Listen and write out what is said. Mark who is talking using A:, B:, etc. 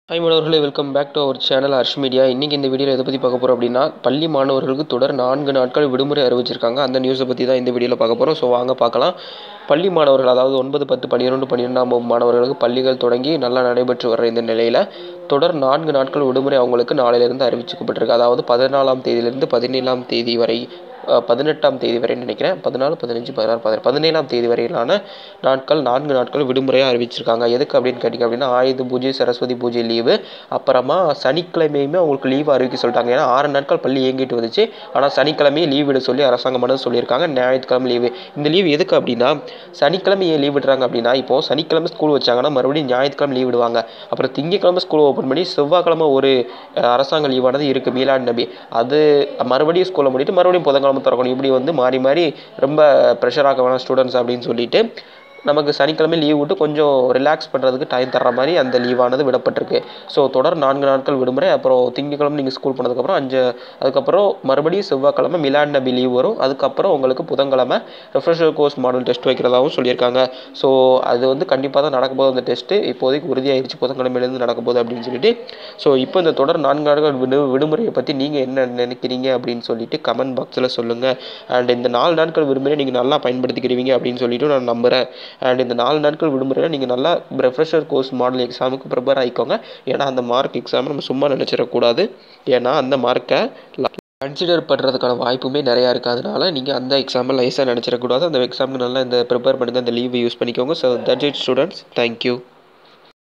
A: hi மாணவர்களே welcome back to our channel Harsh Media இன்றைக்கி இந்த வீடியோவில் எதை பற்றி பார்க்க போகிறோம் அப்படின்னா பள்ளி மாணவர்களுக்கு தொடர் நான்கு நாட்கள் விடுமுறை அறிவிச்சிருக்காங்க அந்த நியூஸை பற்றி தான் இந்த வீடியோவில் பார்க்க போகிறோம் ஸோ வாங்க பார்க்கலாம் பள்ளி மாணவர்கள் அதாவது ஒன்பது பத்து பன்னிரெண்டு பன்னிரெண்டாம் வகுப்பு மாணவர்களுக்கு பள்ளிகள் தொடங்கி நல்லா நடைபெற்று வர்ற இந்த நிலையில் தொடர் நான்கு நாட்கள் விடுமுறை அவங்களுக்கு நாளையிலிருந்து அறிவிக்கப்பட்டிருக்கு அதாவது பதினாலாம் தேதியிலிருந்து பதினேழாம் தேதி வரை அஹ், பதினெட்டாம் தேதி வரை நினைக்கிறேன் பதினாலு பதினஞ்சு பதினாறு பதினாறு பதினேழாம் தேதி வரையிலான நாட்கள் நான்கு நாட்கள் விடுமுறையாக அறிவிச்சிருக்காங்க எதுக்கு அப்படின்னு கேட்டிங்க அப்படின்னா ஆயுத பூஜை சரஸ்வதி பூஜை லீவு அப்புறமா சனிக்கிழமையுமே அவங்களுக்கு லீவு அறிவிக்க சொல்லிட்டாங்க ஏன்னா ஆறு நாட்கள் பள்ளி இயங்கிட்டு வந்துச்சு ஆனால் சனிக்கிழமையே லீவ் விட சொல்லி அரசாங்கமானது சொல்லியிருக்காங்க ஞாயிற்றுக்கிழமை லீவு இந்த லீவு எதுக்கு அப்படின்னா சனிக்கிழமை ஏன் லீவ் விடுறாங்க அப்படின்னா இப்போ சனிக்கிழமை ஸ்கூல் வச்சாங்கன்னா மறுபடியும் ஞாயிற்றுக்கிழமை லீவ் விடுவாங்க அப்புறம் திங்கக்கிழமை ஸ்கூல் ஓப்பன் பண்ணி செவ்வாய்க்கிழமை ஒரு அஹ், அரசாங்க லீவானது இருக்குது மீலாட் நபி அது மறுபடியும் ஸ்கூலை மூடிட்டு மறுபடியும் புதன்கிழமை திறக்கணும் இப்படி வந்து மாறி மாறி ரொம்ப ப்ரெஷர் ஆக வேணாம் ஸ்டூடெண்ட்ஸ் அப்படின்னு சொல்லிட்டு நமக்கு சனிக்கிழமை லீவ் விட்டு கொஞ்சம் ரிலாக்ஸ் பண்ணுறதுக்கு டைம் தர்ற மாதிரி அந்த லீவானது விடப்பட்டிருக்கு ஸோ தொடர் நான்கு நாட்கள் விடுமுறை அப்புறம் திங்கக்கிழமை நீங்கள் ஸ்கூல் போனதுக்கப்புறம் அஞ்சு அதுக்கப்புறம் மறுபடியும் செவ்வாய்க்கிழமை மிலாட் நபி லீவ் வரும் அதுக்கப்புறம் உங்களுக்கு புதன்கிழமை ரெஃப்ரெஷர் கோர்ஸ் மாடல் டெஸ்ட் வைக்கிறதாகவும் சொல்லியிருக்காங்க ஸோ அது வந்து கண்டிப்பாக தான் நடக்க போகுது அந்த டெஸ்ட்டு இப்போதைக்கு உறுதியாயிருச்சு புதன்கிழமையிலேருந்து நடக்க போகுது அப்படின்னு சொல்லிட்டு ஸோ இப்போ இந்த தொடர் நான்கு நாட்கள் விடு விடுமுறையை பற்றி நீங்கள் என்ன நினைக்கிறீங்க அப்படின்னு சொல்லிட்டு கமெண்ட் பாக்ஸில் சொல்லுங்கள் அண்ட் இந்த நாலு நாட்கள் விடுமுறையை நீங்கள் நல்லா பயன்படுத்திக்கிடுவீங்க அப்படின்னு சொல்லிட்டு நான் நம்புகிறேன் அண்ட் இந்த நாலு நாட்கள் விடுமுறையில் நீங்கள் நல்லா ரெஃப்ரெஷர் கோர்ஸ் மாடல் எக்ஸாமுக்கு ப்ரிப்பேர் ஆகிக்கோங்க ஏன்னா அந்த மார்க் எக்ஸாமை நம்ம சும்மா நினச்சிடக்கூடாது ஏன்னா அந்த மார்க்கை கன்சிடர் பண்ணுறதுக்கான வாய்ப்புமே நிறையா இருக்குது அதனால நீங்கள் அந்த எக்ஸாமை லைஸாக நினச்சிடக்கூடாது அந்த எக்ஸாமுக்கு நல்லா இந்த ப்ரிப்பேர் பண்ணுங்கள் அந்த லீவை யூஸ் பண்ணிக்கோங்க so that's it students thank you